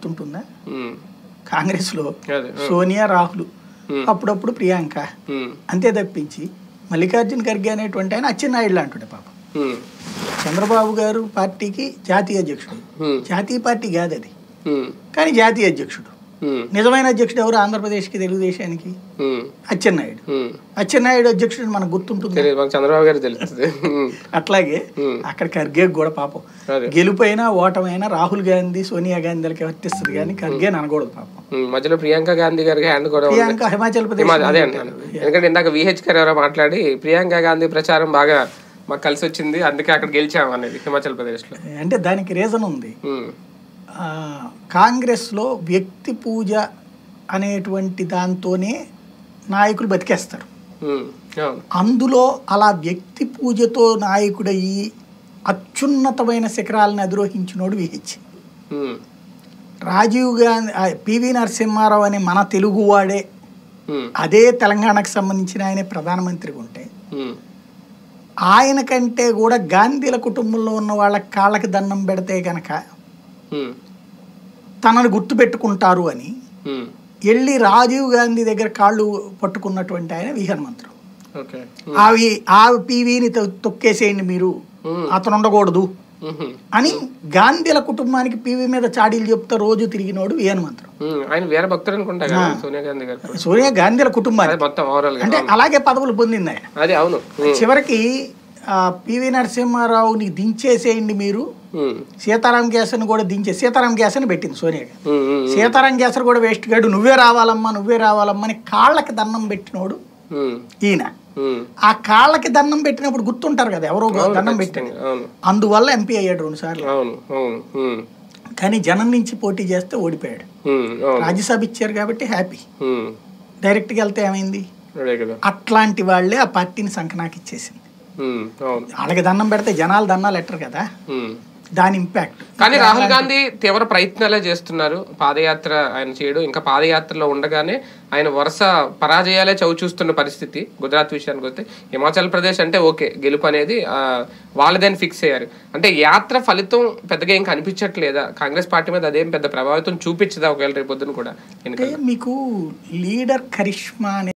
ఉంటుందా ఉమ్, కాంగ్రెస్లో అదే సోనియా రాహుల్ Hmm. అప్పుడప్పుడు ప్రియాంక ఉమ్, అంతే తప్పించి మల్లికార్జున ఖర్గే అనేటువంటి ఆయన అచ్చెన్నాయుడు లాంటి పాపం ఉమ్, చంద్రబాబు గారు పార్టీకి జాతీయ అధ్యక్షుడు ఉమ్, జాతీయ పార్టీ కాదు అది ఉమ్, కానీ జాతీయ అధ్యక్షుడు ఉమ్, నిజమైన అధ్యక్షుడు ఎవరు ఆంధ్రప్రదేశ్కి తెలుగుదేశానికి ఉమ్, అచ్చెన్నాయుడు ఉమ్. అచ్చెన్నాయుడు అధ్యక్షుడు మనకు గుర్తుంటుంది తెలియదు మాకు చంద్రబాబు గారు తెలుస్తుంది ఉమ్, అట్లాగే ఉమ్, అక్కడ ఖర్గే కూడా పాపం అదే గెలుపైనా ఓటమైనా రాహుల్ గాంధీ సోనియా గాంధీలకి వర్తిస్తుంది కానీ ఖర్గే అనకూడదు పాపం ఉమ్, మధ్యలో ప్రియాంక గాంధీ గారికి హ్యాండ్ కూడా ఉంది ప్రియాంక హిమాచల్ ప్రదేశ్ హిమా- అదే అంటాను ఎందుకంటే ఇందాక విహెచ్ గారు ఎవరో మాట్లాడి ప్రియాంక గాంధీ ప్రచారం బాగా మాకు కలిసి వచ్చింది అందుకే అక్కడ గెలిచాం అనేది హిమాచల్ ప్రదేశ్ లో అంటే దానికి రీజన్ ఉంది ఆ, కాంగ్రెస్లో వ్యక్తి పూజ అనేటువంటి దాంతోనే నాయకులు బతికేస్తారు అవును అందులో అలా వ్యక్తి పూజతో నాయకుడయ్యి అత్యున్నతమైన శిఖరాలను అధిరోహించినోడు విహెచ్ ఉమ్, రాజీవ్ గాంధీ ఆ, పివి నరసింహారావు అనే మన తెలుగువాడే ఉమ్, అదే తెలంగాణకు సంబంధించిన ఆయన ప్రధానమంత్రిగా ఉంటే ఉమ్, ఆయన కంటే కూడా గాంధీల కుటుంబంలో ఉన్న వాళ్ళ కాళ్ళకి దండం పెడితే కనుక ఉమ్, తనని గుర్తుపెట్టుకుంటారు అని ఉమ్, వెళ్ళి రాజీవ్ గాంధీ దగ్గర కాళ్ళు పట్టుకున్నటువంటి ఆయన వి హనుమంతరావు ఓకే అవి ఆ పీవీని తొ- తొక్కేసేయండి మీరు ఉమ్, అతను ఉండకూడదు ఉమ్, అని గాంధీల కుటుంబానికి పీవీ మీద చాడీలు చెప్తా రోజు తిరిగినోడు వి హనుమంతరావు ఉమ్, ఆయన వేరే భక్తులు అనుకుంటా కదా సోనియా గాంధీ గారు సోనియా గాంధీల కుటుంబానికి అదే మొత్తం ఓవరాల్ గా అంటే అలాగే పదవులు పొందింది ఆయన అది అవును ఉమ్, చివరికి ఆ, పివి నరసింహారావుని దించేసేయండి మీరు ఉమ్, సీతారాం గ్యాస్ని కూడా దించే సీతారాం గ్యాస్ అని పెట్టింది సోనియా గాంధీ ఉమ్, ఉమ్, సీతారాం గ్యాస్ కూడా వేస్ట్ గాడు నువ్వే రావాలమ్మా నువ్వే రావాలమ్మా అని కాళ్ళకి దండం పెట్టినోడు ఉమ్, ఈయన ఉమ్. ఆ కాళ్ళకి దండం పెట్టినప్పుడు గుర్తుంటారు కదా ఎవరో అవును, దండం పెట్టాడు ఖచ్చితంగా, అవును అందువల్ల ఎంపీ అయ్యాడు రెండు సార్లు అవును అవును ఉమ్, కానీ జనం నుంచి పోటీ చేస్తే ఓడిపోయాడు ఉమ్, అవును రాజ్యసభ ఇచ్చారు కాబట్టి హ్యాపీ ఉమ్, డైరెక్ట్గా వెళ్తే ఏమైంది అదే కదా అట్లాంటి వాళ్ళే ఆ పార్టీని సంకనాకి ఇచ్చేసింది ఉమ్, అవును వాళ్ళకి దండం పెడితే జనాలు దండాలు ఎట్టరు కదా ఉమ్. దాని ఇంపాక్ట్ కానీ రాహుల్ గాంధీ తీవ్ర ప్రయత్నాలే చేస్తున్నారు పాదయాత్ర ఆయన చేయడం ఇంకా పాదయాత్రలో ఉండగానే ఆయన వరుస పరాజయాలే చవి చూస్తున్న పరిస్థితి గుజరాత్ విషయానికి వస్తే హిమాచల్ ప్రదేశ్ అంటే ఓకే గెలుపు అనేది ఆ, వాళ్ళదని ఫిక్స్ అయ్యారు అంటే యాత్ర ఫలితం పెద్దగా ఏం కనిపించట్లేదా కాంగ్రెస్ పార్టీ మీద అదేం పెద్ద ప్రభావితం చూపించదా ఒకవేళ రేపు పొద్దున కూడా అంటే ఎన్నికల్లో మీకు లీడర్ కరిష్మా అనే